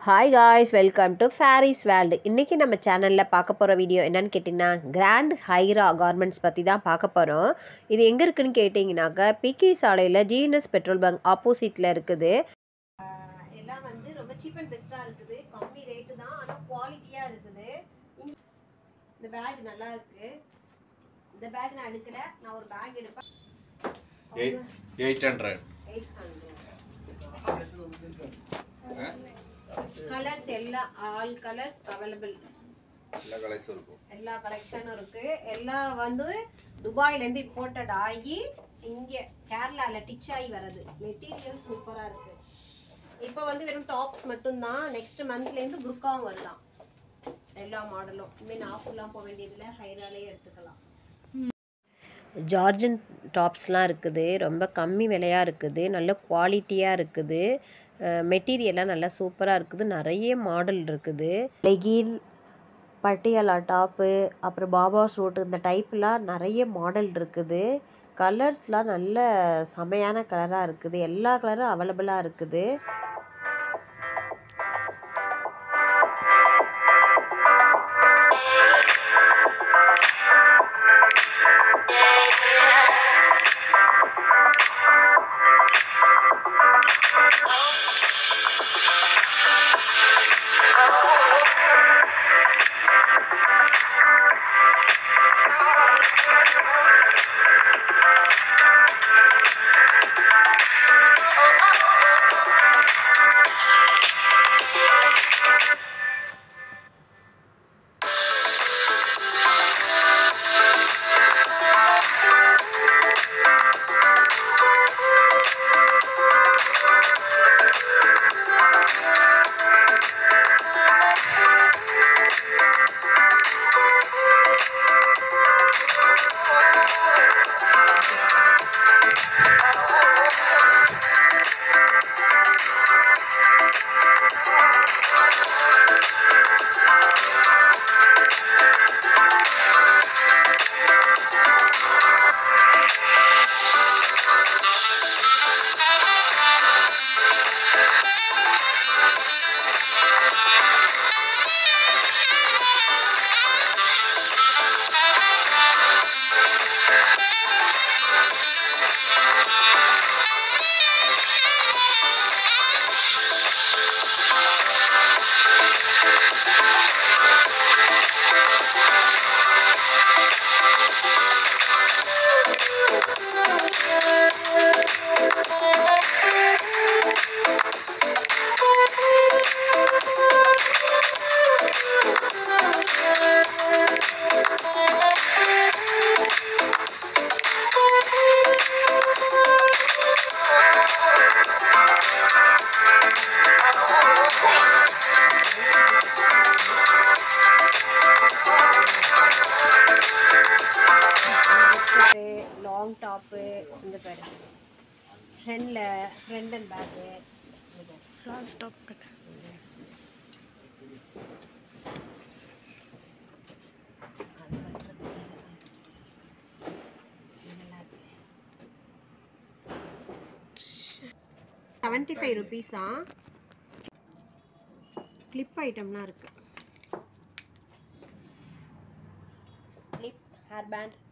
hi guys welcome to fairies world இன்றைக்கி நம்ம சேனலில் பார்க்க போகிற வீடியோ என்னன்னு கேட்டிங்கன்னா கிராண்ட் ஹைரா கார்மெண்ட்ஸ் பற்றி தான் பார்க்க போகிறோம் இது எங்கே இருக்குன்னு கேட்டிங்கனாக்கா பிகி சாலையில் ஜிஎன்எஸ் பெட்ரோல் பங்க் ஆப்போசிட்டில் இருக்குது எல்லாம் வந்து ரொம்ப சீப் அண்ட் பெஸ்ட்டாக இருக்குது கம்மி ரேட்டு தான் ஆனால் குவாலிட்டியாக இருக்குது இந்த பேக் நல்லா இருக்குது இந்த பேக் நான் எடுக்கல நான் ஒரு பேக் எடுப்பேன் eight hundred eight hundred colours எல்லாம் ஆல் கலர்ஸ் அவைலபிள் எல்லா கலர்ஸும் இருக்கும் எல்லா கலெக்ஷனும் இருக்கு எல்லாம் வந்து துபாயிலேருந்து இம்போர்ட்டட் ஆகி இங்கே கேரளாவில் டிச் ஆகி வருது மெட்டீரியல் சூப்பராக இருக்கு இப்போ வந்து வெறும் டாப்ஸ் மட்டும்தான் நெக்ஸ்ட் மந்த்லேருந்து புர்காவும் வரலாம் எல்லா மாடலும் இனிமேல் நாஃபுல்லாம் போக வேண்டியதில்லை ஹைராலே எடுத்துக்கலாம் ஜார்ஜன் டாப்ஸ்லாம் இருக்குது ரொம்ப கம்மி விலையாக இருக்குது நல்ல குவாலிட்டியாக இருக்குது மெட்டீரியல்லாம் நல்லா சூப்பராக இருக்குது நிறைய மாடல் இருக்குது லெகின் பட்டியாலா டாப்பு அப்புறம் பாபா சூட் இந்த டைப்லாம் நிறைய மாடல் இருக்குது கலர்ஸ்லாம் நல்ல செமையான கலராக இருக்குது எல்லா கலரும் அவைலபிளாக இருக்குது லாங் டாப்பு இந்த பேர் ஃப்ரெண்டில் front and back last top கட்ட செவன்ட்டி ஃபைவ் ருபீஸா கிளிப் ஐட்டம்லாம் இருக்கு கிளிப் ஹேர் பேண்ட்